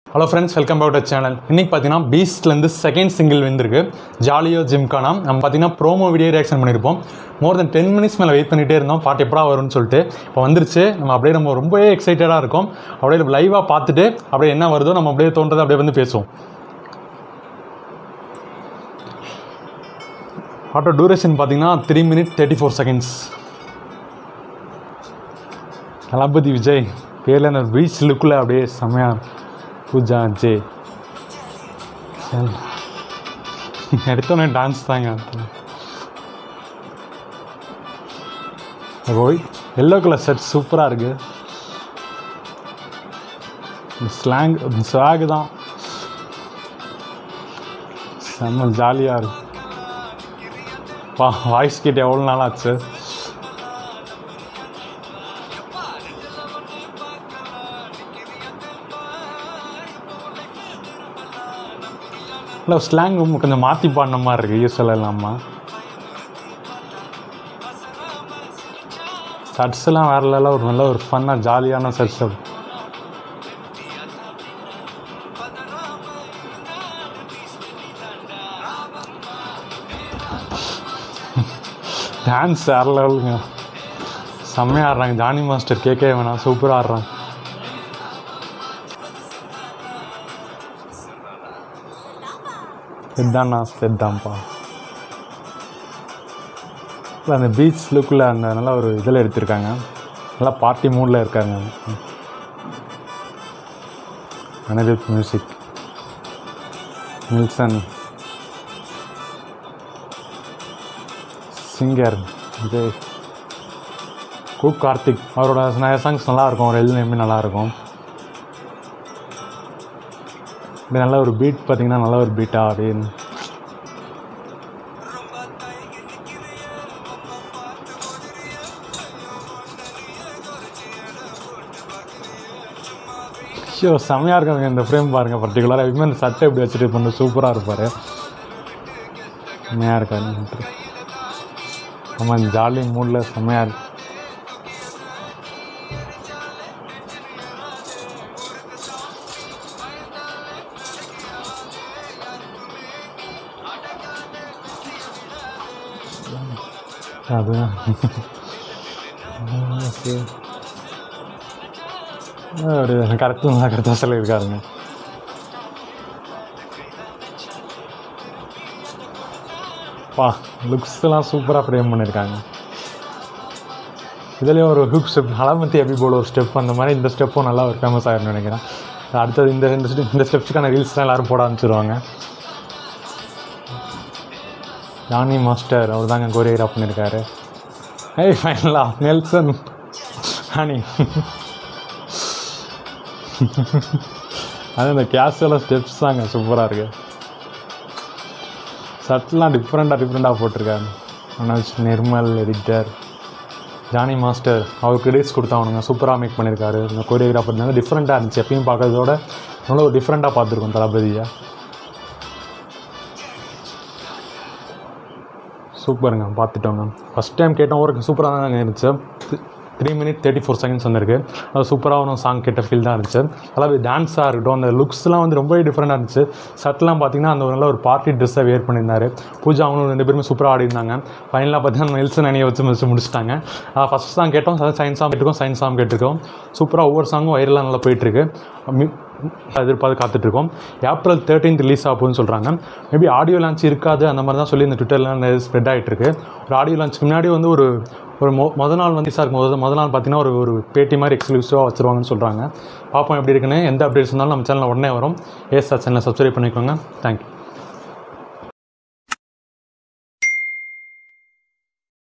hello friends welcome back to channel இன்னைக்கு பார்த்தீங்கன்னா பீஸ்ட்லேருந்து second single வந்திருக்கு ஜாலியோ ஜிம்கானா நம்ம பார்த்தீங்கன்னா ப்ரோமோ வீடியோ ரியாக்ஷன் பண்ணியிருப்போம் மோர் தென் டென் மினிட்ஸ் மேலே வெயிட் பண்ணிகிட்டே இருந்தோம் பாட்டு எப்படா வரும்னு சொல்லிட்டு இப்போ வந்துருச்சு நம்ம அப்படியே நம்ம ரொம்பவே எக்ஸைட்டடாக இருக்கோம் அப்படியே லைவாக பார்த்துட்டு அப்படியே என்ன வருதோ நம்ம அப்படியே தோன்றதை அப்படியே வந்து பேசுவோம் ஆட்டோ டூரேஷன் பார்த்தீங்கன்னா three minute thirty four seconds Thalapathy Vijay பேரில் அந்த பீச் லுக்கில் அப்படியே செம்மையாக பூஜா ஜே சரி எடுத்தோடனே டான்ஸ் தாங்க ஒயிட் எல்லோ கலர் ஷர்ட் சூப்பராக இருக்குது ஸ்லாங் ஸ்வாக் தான் செம்ம ஜாலியாக இருக்கு பா வாய்ஸ் கிட்ட எவ்வளோ நாள் ஆச்சு இல்லை ஸ்லாங் கொஞ்சம் மாற்றி பாடின மாதிரி இருக்குது யூஸ்வல் இல்லாமல் ஷர்ட்ஸ்லாம் வேற லெவலில் ஒரு நல்ல ஒரு ஃபன்னாக ஜாலியான ஷர்ட்ஸ் அது டான்ஸ் வேற லெவலுங்க செம்மையாக ஆடுறாங்க ஜானி மாஸ்டர் கேட்கவே வேணாம் சூப்பராக ஆடுறாங்க இதுதான் நான் இதுதான்ப்பா இல்லை அந்த பீச் லுக்கில் அந்த நல்ல ஒரு இதில் எடுத்திருக்காங்க நல்லா பார்ட்டி மூடில் இருக்காங்க அனிருத் மியூசிக் நில்சன் சிங்கர் விஜய் கு கார்த்திக் அவரோட நிறைய சாங்ஸ் நல்லாயிருக்கும் அவர் எழுதுனமே நல்லாயிருக்கும் இப்படி நல்ல ஒரு பீட் பார்த்தீங்கன்னா நல்ல ஒரு பீட்டா அப்படின்னு ஷோ செம்மையாக இருக்காங்க இந்த ஃப்ரேம் பாருங்கள் பர்டிகுலராக எப்பவுமே இந்த சட்டை எப்படி வச்சுட்டு பண்ண சூப்பராக இருப்பார் செம்மையாக இருக்காரு ஆமாம் ஜாலி மூடில் செம்மையாக இருக்கு அதுதான் ஓகே ஒரு கரெக்டாக நல்லா கரெக்டாக சொல்லியிருக்காருங்க பா லுக்ஸ்லாம் சூப்பராக ஃப்ரேம் பண்ணியிருக்காங்க இதுலேயும் ஒரு ஹூப் ஸ்டெப் ஹலமத்தி எப்படி போல ஒரு ஸ்டெப் அந்த மாதிரி இந்த ஸ்டெப்பும் நல்லா ஒரு ஃபேமஸ் ஆகிரும்னு நினைக்கிறேன் அடுத்தது இந்த இந்த step- இந்த ஸ்டெப்ஸுக்கான ரீல்ஸ்லாம் எல்லோரும் போட ஆரம்பிச்சிருவாங்க ஜானி மாஸ்டர் அவர் தாங்க கோரியோகிராஃப் பண்ணியிருக்காரு ஏய் ஃபைனலா நெல்சன் ஹனி அது இந்த கேஷுவலாக ஸ்டெப்ஸ் தாங்க சூப்பராக இருக்கு ஷர்ட்லாம் டிஃப்ரெண்ட்டாக டிஃப்ரெண்ட்டாக போட்டிருக்காரு மனோஜ் நிர்மல் எடிட்டர் ஜானி மாஸ்டர் அவர் கிரெடிட்ஸ் கொடுத்தாவணுங்க சூப்பராக மேக் பண்ணியிருக்காரு இந்த கோரியோகிராஃபர் வந்து டிஃப்ரெண்ட்டாக இருந்துச்சு எப்பயும் பார்க்கறதோட நல்ல ஒரு டிஃப்ரெண்ட்டாக பார்த்துருக்கோம் தளபதியை சூப்பருங்க பார்த்துட்டோங்க ஃபஸ்ட் டைம் கேட்டோம் ஒரு சூப்பராக தாங்க இருந்துச்சு three minute thirty four seconds வந்திருக்கு அது சூப்பராக ஒரு சாங் கேட்ட ஃபீல் தான் இருந்துச்சு அதாவது டான்ஸாக இருக்கட்டும் அந்த லுக்ஸ்லாம் வந்து ரொம்பவே டிஃப்ரெண்ட்டாக இருந்துச்சு ஷர்ட்லாம் பார்த்தீங்கன்னா அந்த ஒரு நல்ல ஒரு பார்ட்டி ட்ரெஸ்ஸை வேர் பண்ணியிருந்தாரு பூஜா அவங்களும் ரெண்டு பேருமே சூப்பராக ஆடிருந்தாங்க ஃபைனலாக பார்த்தீங்கன்னா நெல்சன் அணியை வச்சு வச்சு முடிச்சிட்டாங்க ஃபஸ்ட் சாங் கேட்டோம் சயின்ஸ் சாங் கேட்டிருக்கோம் சயின்ஸ் சாங் கேட்டிருக்கோம் சூப்பராக ஒவ்வொரு சாங்கும் வைரலாக நல்லா போயிட்டுருக்கு எதிர்பார்த்து காத்துட்ருக்கோம் ஏப்ரல் தேர்ட்டீன்த் ரிலீஸ் ஆகும்னு சொல்கிறாங்க மேபி ஆடியோ லான்ச் இருக்காது அந்த மாதிரி தான் சொல்லி இந்த ட்விட்டரில் ஸ்ப்ரெட் ஆகிட்டு இருக்கு ஒரு ஆடியோ லான்ச்சுக்கு முன்னாடி வந்து ஒரு ஒரு மொ முத நாள் வந்து சார் முத முத நாள் பார்த்தீங்கன்னா ஒரு ஒரு பேட்டி மாதிரி எக்ஸ்க்ளூசிவாக வச்சுருவாங்கன்னு சொல்கிறாங்க பார்ப்போம் எப்படி இருக்குன்னு எந்த அப்டேட்ஸ் இருந்தாலும் நம்ம சேனலில் உடனே வரும் ஏஎஸ்ஆர் சேனலை சப்ஸ்கிரைப் பண்ணிக்கோங்க தேங்க்யூ